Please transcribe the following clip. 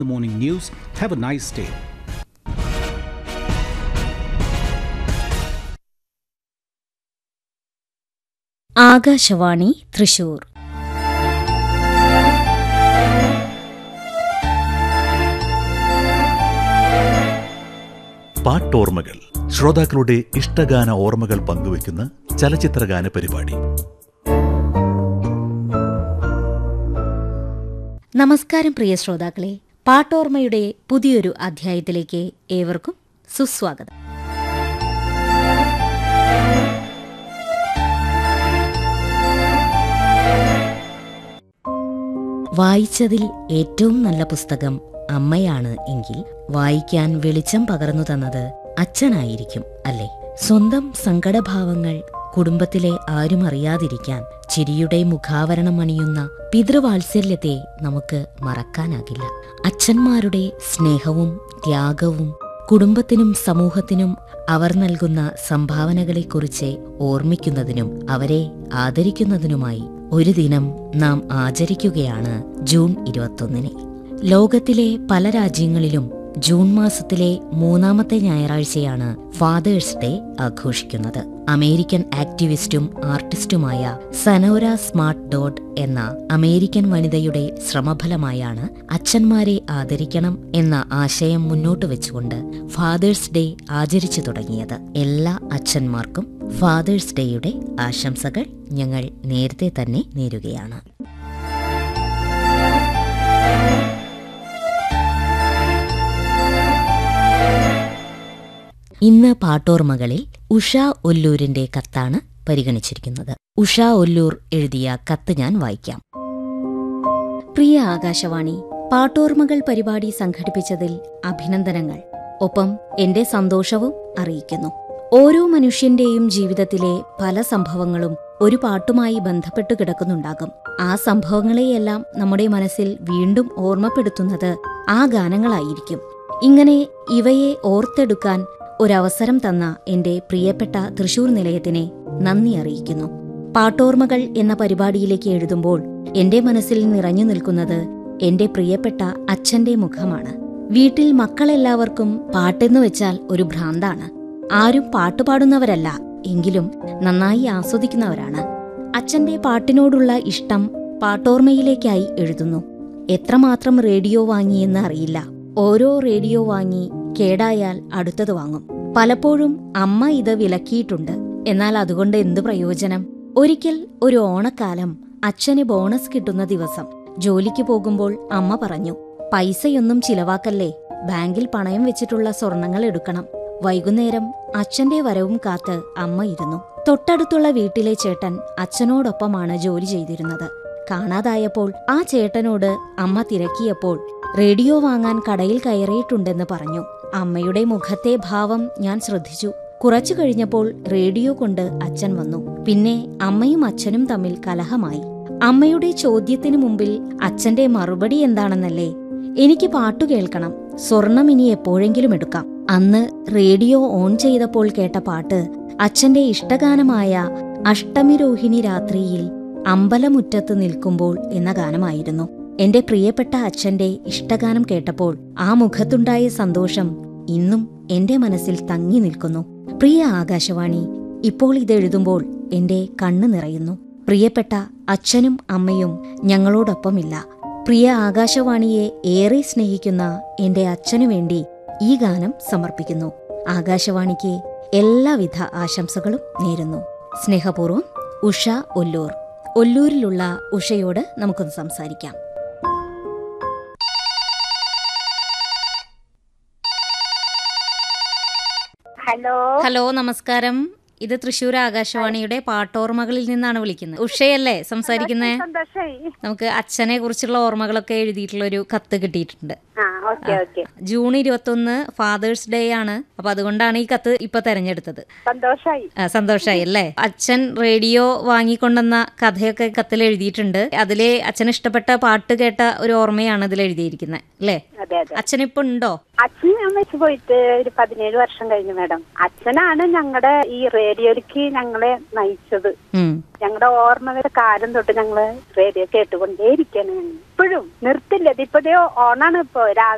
the morning news. Have a nice day. Akashvani Thrissur പാട്ടോർമ്മകൾ ശ്രോതാക്കളുടെ ഇഷ്ടഗാന ഓർമ്മകൾ പങ്കുവയ്ക്കുന്ന ചലച്ചിത്രഗാന പരിപാടി നമസ്കാരം പ്രിയ ശ്രോതാക്കളെ പാട്ടോർമ്മയുടെ പുതിയൊരു അധ്യായത്തിലേക്ക് ഏവർക്കും സുസ്വാഗതം വായിച്ചതിൽ ഏറ്റവും നല്ല പുസ്തകം അമ്മയാണ് എങ്കിൽ വായിക്കാൻ വെളിച്ചം പകർന്നു തന്നത് അച്ഛനായിരിക്കും അല്ലേ സ്വന്തം സങ്കടഭാവങ്ങൾ കുടുംബത്തിലെ ആരും അറിയാതിരിക്കാൻ ചിരിയുടെ മുഖാവരണം അണിയുന്ന പിതൃവാത്സല്യത്തെ നമുക്ക് മറക്കാനാകില്ല അച്ഛന്മാരുടെ സ്നേഹവും ത്യാഗവും കുടുംബത്തിനും സമൂഹത്തിനും അവർ നൽകുന്ന സംഭാവനകളെക്കുറിച്ച് ഓർമ്മിക്കുന്നതിനും അവരെ ആദരിക്കുന്നതിനുമായി ഒരു ദിനം നാം ആചരിക്കുകയാണ് ജൂൺ ഇരുപത്തൊന്നിന് ലോകത്തിലെ പല രാജ്യങ്ങളിലും ജൂൺ മാസത്തിലെ മൂന്നാമത്തെ ഞായറാഴ്ചയാണ് ഫാദേഴ്സ് ഡേ ആഘോഷിക്കുന്നത് അമേരിക്കൻ ആക്ടിവിസ്റ്റും ആർട്ടിസ്റ്റുമായ സനോര സ്മാർട്ട് ഡോട്ട് എന്ന അമേരിക്കൻ വനിതയുടെ ശ്രമഫലമായാണ് അച്ഛന്മാരെ ആദരിക്കണം എന്ന ആശയം മുന്നോട്ട് വെച്ചുകൊണ്ട് ഫാദേഴ്സ് ഡേ ആചരിച്ചു തുടങ്ങിയത് എല്ലാ അച്ഛന്മാർക്കും ഫാദേഴ്സ് ഡേയുടെ ആശംസകൾ ഞങ്ങൾ നേരത്തെ തന്നെ നേരുകയാണ് ഇന്ന് പാട്ടോർമകളിൽ ഉഷ ഒല്ലൂരിന്റെ കത്താണ് പരിഗണിച്ചിരിക്കുന്നത് ഉഷ ഒല്ലൂർ എഴുതിയ കത്ത് ഞാൻ വായിക്കാം പ്രിയ ആകാശവാണി പാട്ടോർമകൾ പരിപാടി സംഘടിപ്പിച്ചതിൽ അഭിനന്ദനങ്ങൾ ഒപ്പം എന്റെ സന്തോഷവും അറിയിക്കുന്നു ഓരോ മനുഷ്യന്റെയും ജീവിതത്തിലെ പല സംഭവങ്ങളും ഒരു പാട്ടുമായി ബന്ധപ്പെട്ടു കിടക്കുന്നുണ്ടാകും ആ സംഭവങ്ങളെയെല്ലാം നമ്മുടെ മനസ്സിൽ വീണ്ടും ഓർമ്മപ്പെടുത്തുന്നത് ആ ഗാനങ്ങളായിരിക്കും ഇങ്ങനെ ഇവയെ ഓർത്തെടുക്കാൻ ഒരവസരം തന്ന എന്റെ പ്രിയപ്പെട്ട തൃശൂർ നിലയത്തിനെ നന്ദി അറിയിക്കുന്നു പാട്ടോർമകൾ എന്ന പരിപാടിയിലേക്ക് എഴുതുമ്പോൾ എന്റെ മനസ്സിൽ നിറഞ്ഞു നിൽക്കുന്നത് എന്റെ പ്രിയപ്പെട്ട അച്ഛന്റെ മുഖമാണ് വീട്ടിൽ മക്കളെല്ലാവർക്കും പാട്ടെന്ന് വെച്ചാൽ ഒരു ഭ്രാന്താണ് ആരും പാട്ടുപാടുന്നവരല്ല എങ്കിലും നന്നായി ആസ്വദിക്കുന്നവരാണ് അച്ഛന്റെ പാട്ടിനോടുള്ള ഇഷ്ടം പാട്ടോർമയിലേക്കായി എഴുതുന്നു എത്രമാത്രം റേഡിയോ വാങ്ങിയെന്ന് അറിയില്ല ഓരോ റേഡിയോ വാങ്ങി കേടായാൽ അടുത്തത് വാങ്ങും പലപ്പോഴും അമ്മ ഇത് വിലക്കിയിട്ടുണ്ട് എന്നാൽ അതുകൊണ്ട് എന്ത് പ്രയോജനം ഒരിക്കൽ ഒരു ഓണക്കാലം അച്ഛന് ബോണസ് കിട്ടുന്ന ദിവസം ജോലിക്ക് പോകുമ്പോൾ അമ്മ പറഞ്ഞു പൈസയൊന്നും ചിലവാക്കല്ലേ ബാങ്കിൽ പണയം വെച്ചിട്ടുള്ള സ്വർണങ്ങൾ എടുക്കണം വൈകുന്നേരം അച്ഛന്റെ വരവും കാത്ത് അമ്മ ഇരുന്നു തൊട്ടടുത്തുള്ള വീട്ടിലെ ചേട്ടൻ അച്ഛനോടൊപ്പമാണ് ജോലി ചെയ്തിരുന്നത് കാണാതായപ്പോൾ ആ ചേട്ടനോട് അമ്മ തിരക്കിയപ്പോൾ റേഡിയോ വാങ്ങാൻ കടയിൽ കയറിയിട്ടുണ്ടെന്ന് പറഞ്ഞു അമ്മയുടെ മുഖത്തെ ഭാവം ഞാൻ ശ്രദ്ധിച്ചു കുറച്ചു കഴിഞ്ഞപ്പോൾ റേഡിയോ കൊണ്ട് അച്ഛൻ വന്നു പിന്നെ അമ്മയും അച്ഛനും തമ്മിൽ കലഹമായി അമ്മയുടെ ചോദ്യത്തിനു മുമ്പിൽ അച്ഛന്റെ മറുപടി എന്താണെന്നല്ലേ എനിക്ക് പാട്ടു കേൾക്കണം സ്വർണം ഇനി എപ്പോഴെങ്കിലും എടുക്കാം അന്ന് റേഡിയോ ഓൺ ചെയ്തപ്പോൾ കേട്ട പാട്ട് അച്ഛന്റെ ഇഷ്ടഗാനമായ അഷ്ടമിരോഹിണി രാത്രിയിൽ അമ്പലമുറ്റത്ത് നിൽക്കുമ്പോൾ എന്ന ഗാനമായിരുന്നു എന്റെ പ്രിയപ്പെട്ട അച്ഛന്റെ ഇഷ്ടഗാനം കേട്ടപ്പോൾ ആ മുഖത്തുണ്ടായ സന്തോഷം ഇന്നും എന്റെ മനസ്സിൽ തങ്ങി നിൽക്കുന്നു പ്രിയ ആകാശവാണി ഇപ്പോൾ ഇതെഴുതുമ്പോൾ എന്റെ കണ്ണ് നിറയുന്നു പ്രിയപ്പെട്ട അച്ഛനും അമ്മയും ഞങ്ങളോടൊപ്പമില്ല പ്രിയ ആകാശവാണിയെ ഏറെ സ്നേഹിക്കുന്ന എന്റെ അച്ഛനു വേണ്ടി ഈ ഗാനം സമർപ്പിക്കുന്നു ആകാശവാണിക്ക് എല്ലാവിധ ആശംസകളും നേരുന്നു സ്നേഹപൂർവ്വം ഉഷ ഒല്ലൂർ ഒല്ലൂരിലുള്ള ഉഷയോട് നമുക്കൊന്ന് സംസാരിക്കാം ഹലോ ഹലോ നമസ്കാരം ഇത് തൃശൂർ ആകാശവാണിയുടെ പാട്ടോർമ്മകളിൽ നിന്നാണ് വിളിക്കുന്നത് ഉഷയല്ലേ സംസാരിക്കുന്നേ സന്തോഷായി നമുക്ക് അച്ഛനെ കുറിച്ചുള്ള ഓർമ്മകളൊക്കെ എഴുതിയിട്ടുള്ള ഒരു കത്ത് കിട്ടിയിട്ടുണ്ട് ആ ഓക്കെ ഓക്കെ ജൂൺ ഇരുപത്തൊന്ന് ഫാദേഴ്സ് ഡേ ആണ് അപ്പൊ അതുകൊണ്ടാണ് ഈ കത്ത് ഇപ്പൊ തെരഞ്ഞെടുത്തത് സന്തോഷായി ആ, സന്തോഷായി അല്ലേ അച്ഛൻ റേഡിയോ വാങ്ങിക്കൊണ്ടെന്ന കഥയൊക്കെ കത്തിൽ എഴുതിയിട്ടുണ്ട് അതിലെ അച്ഛന് ഇഷ്ടപ്പെട്ട പാട്ട് കേട്ട ഒരു ഓർമ്മയാണ് ഇതിൽ എഴുതിയിരിക്കുന്നത് അല്ലേ അതെ അതെ അച്ഛനിപ്പോ ഉണ്ടോ അച്ഛൻ അമ്മച്ച് പോയിട്ട് ഒരു പതിനേഴ് വർഷം കഴിഞ്ഞു മാഡം അച്ഛനാണ് ഞങ്ങളുടെ ഈ റേഡിയോയിലേക്ക് ഞങ്ങളെ നയിച്ചത് ഉം ഞങ്ങളുടെ ഓർമ്മയുടെ കാലം തൊട്ട് ഞങ്ങള് റേഡിയോ കേട്ടുകൊണ്ടേയിരിക്കാണ് ഇപ്പോഴും നിർത്തില്ല ഇതിപ്പോ ദേ ഓണാണ് ഇപ്പൊ രാവിലെ